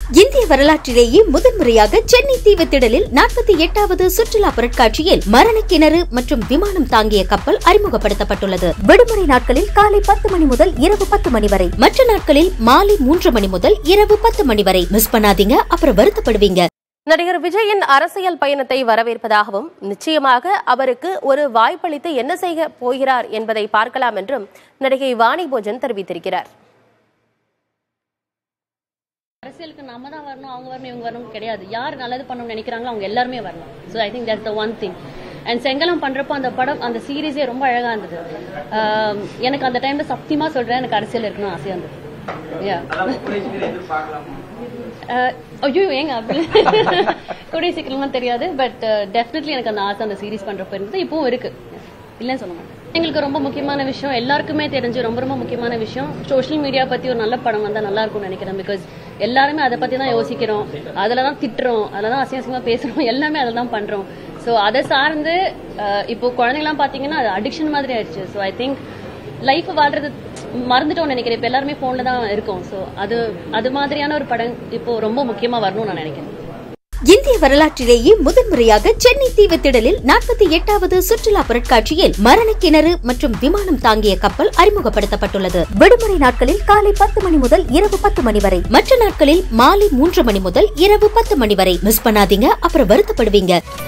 இந்திய வரலாற்றிலேயே முதன்முறையாக சென்னை தீவுத்திடலில் நாற்பத்தி எட்டாவது சுற்றுலா பொருட்காட்சியில் மரண கிணறு மற்றும் விமானம் தாங்கிய கப்பல் அறிமுகப்படுத்தப்பட்டுள்ளது விடுமுறை நாட்களில் காலை பத்து மணி முதல் இரவு பத்து மணி வரை மற்ற நாட்களில் மாலை மூன்று மணி முதல் இரவு பத்து மணி வரை மிஸ் பண்ணாதீங்க அப்புறம் வருத்தப்படுவீங்க நடிகர் விஜயின் அரசியல் பயணத்தை வரவேற்பதாகவும் நிச்சயமாக அவருக்கு ஒரு வாய்ப்பளித்து என்ன செய்ய போகிறார் என்பதை பார்க்கலாம் என்றும் நடிகை வாணி போஜன் தெரிவித்திருக்கிறார் அரசியலுக்கு நம்ம தான் வரணும் அவங்க வரணும் இவங்க வரணும் கிடையாது யார் நல்லது பண்ணணும்னு நினைக்கிறாங்களோ அவங்க எல்லாருமே வரணும் so I think that's the one thing and செங்கலம் பண்றப்போ அந்த படம் அந்த சீரீஸே ரொம்ப அழகா இருந்தது ஆம், எனக்கு அந்த டைம்ல சத்தியமா சொல்றேன் எனக்கு அரசியல் இருக்கணும் ஆசையா இருந்தது Yeah. அஹ், ஐயோ ஏங்க அப்படி கூடிய சீக்கிரம்லாம் தெரியாது பட் டெஃபினெட்லி எனக்கு அந்த ஆசை அந்த சீரிஸ் பண்றப்ப இருந்தது இப்பவும் இருக்கு இல்லைன்னு சொல்ல மாட்டேன் எங்களுக்கு ரொம்ப முக்கியமான விஷயம் எல்லாருக்குமே தெரிஞ்சு ரொம்ப ரொம்ப முக்கியமான விஷயம் சோஷியல் மீடியா பத்தி ஒரு நல்ல படம் வந்தா நல்லா இருக்கும்னு நினைக்கிறேன் பிகாஸ் எல்லாருமே அதை பத்தி தான் யோசிக்கிறோம் அதுல தான் திட்டுறோம் அதுல தான் அசிங்க அசிங்கமா பேசுறோம் எல்லாமே அதில் தான் பண்றோம் ஸோ அதை சார்ந்து அஹ், இப்போ குழந்தைங்கலாம் பாத்தீங்கன்னா அது அடிக்ஷன் மாதிரி ஆயிடுச்சு ஸோ ஐ திங்க் லைஃப் வாழ்றது மறந்துட்டோம்னு நினைக்கிறேன் இப்போ எல்லாருமே போன்ல தான் இருக்கோம் ஸோ அது அது மாதிரியான ஒரு படம் இப்போ ரொம்ப முக்கியமா வரணும்னு நான் நினைக்கிறேன் இந்திய வரலாற்றிலேயே முதன்முறையாக சென்னை தீவுத்திடலில் நாற்பத்தி எட்டாவது சுற்றுலா பொருட்காட்சியில் மரண கிணறு மற்றும் விமானம் தாங்கிய கப்பல் அறிமுகப்படுத்தப்பட்டுள்ளது விடுமுறை நாட்களில் காலை பத்து மணி முதல் இரவு பத்து மணி வரை மற்ற நாட்களில் மாலை மூன்று மணி முதல் இரவு பத்து மணி வரை மிஸ் பண்ணாதீங்க அப்புறம் வருத்தப்படுவீங்க